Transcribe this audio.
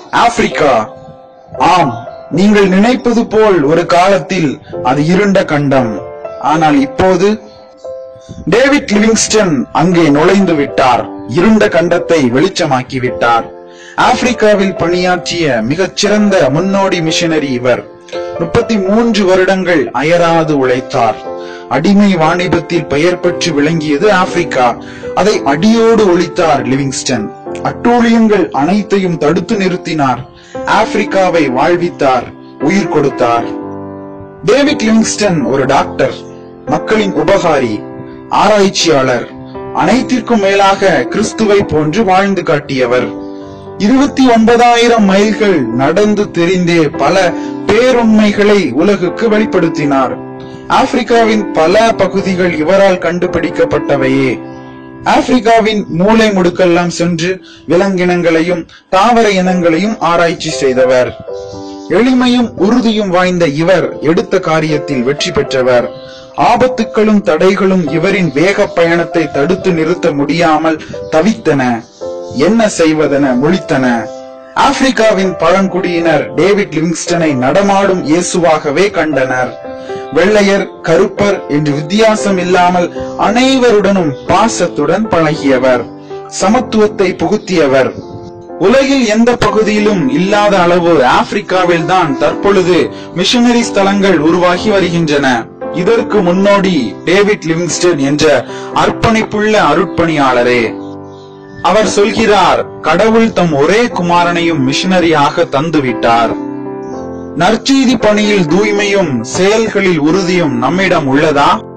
Africa ஆம் நீங்கள் நினைப்பது போல் ஒரு காலத்தில் அது இருண்ட கண்டம் ஆனால் இப்போது டேவிட் லிவிங்ஸ்டன் அங்கே நுழைந்து விட்டார் இருண்ட கண்டத்தை வெளிச்சமாக்கி விட்டார் ஆப்பிரிக்காவில் பணியாற்றிய மிகச் சிறந்த முன்னோடி மிஷனரி இவர் முப்பத்தி மூன்று வருடங்கள் அயராது உழைத்தார் அடிமை வாணிபத்தில் பெயர் பெற்று விளங்கியது ஆப்பிரிக்கா அதை அடியோடு ஒழித்தார் லிவிங்ஸ்டன் அட்டூழியங்கள் அனைத்தையும் தடுத்து நிறுத்தினார் ஆப்பிரிக்காவை வாழ்வித்தார் உயிர் கொடுத்தார் டேவிட் லிவிங்ஸ்டன் ஒரு டாக்டர் மக்களின் உபகாரி ஆராய்ச்சியாளர் அனைத்திற்கும் மேலாக கிறிஸ்துவை போன்று வாழ்ந்து காட்டியவர் இருபத்தி ஒன்பதாயிரம் மைல்கள் நடந்து தெரிந்தே பல பேருண்மைகளை உலகுக்கு வெளிப்படுத்தினார் ஆப்பிரிக்காவின் பல பகுதிகள் இவரால் கண்டுபிடிக்கப்பட்டவையே ஆப்பிரிக்காவின் மூளை முடுக்கெல்லாம் சென்று விலங்கினங்களையும் தாவர இனங்களையும் ஆராய்ச்சி செய்தவர் எளிமையும் உறுதியும் வாய்ந்த இவர் எடுத்த காரியத்தில் வெற்றி பெற்றவர் ஆபத்துக்களும் தடைகளும் இவரின் வேக பயணத்தை தடுத்து நிறுத்த முடியாமல் தவித்தன என்ன செய்வதென முழித்தன ஆப்பிரிக்காவின் பழங்குடியினர் டேவிட் லிவிங்ஸ்டனை நடமாடும் இயேசுவாகவே கண்டனர் வெள்ளையர் கருப்பர் என்று வித்தியாசம் இல்லாமல் அனைவருடனும் பாசத்துடன் பழகியவர் சமத்துவத்தை புகுத்தியவர் உலகில் எந்த பகுதியிலும் இல்லாத அளவு ஆப்பிரிக்காவில் தான் தற்பொழுது மிஷனரி ஸ்தலங்கள் உருவாகி வருகின்றன இதற்கு முன்னோடி டேவிட் லிவிங்ஸ்டன் என்ற அர்ப்பணிப்புள்ள அருட்பணியாளரே அவர் சொல்கிறார் கடவுள் தம் ஒரே குமாரனையும் மிஷனரியாக தந்துவிட்டார் நற்செய்தி பணியில் தூய்மையும் செயல்களில் உறுதியும் நம்மிடம் உள்ளதா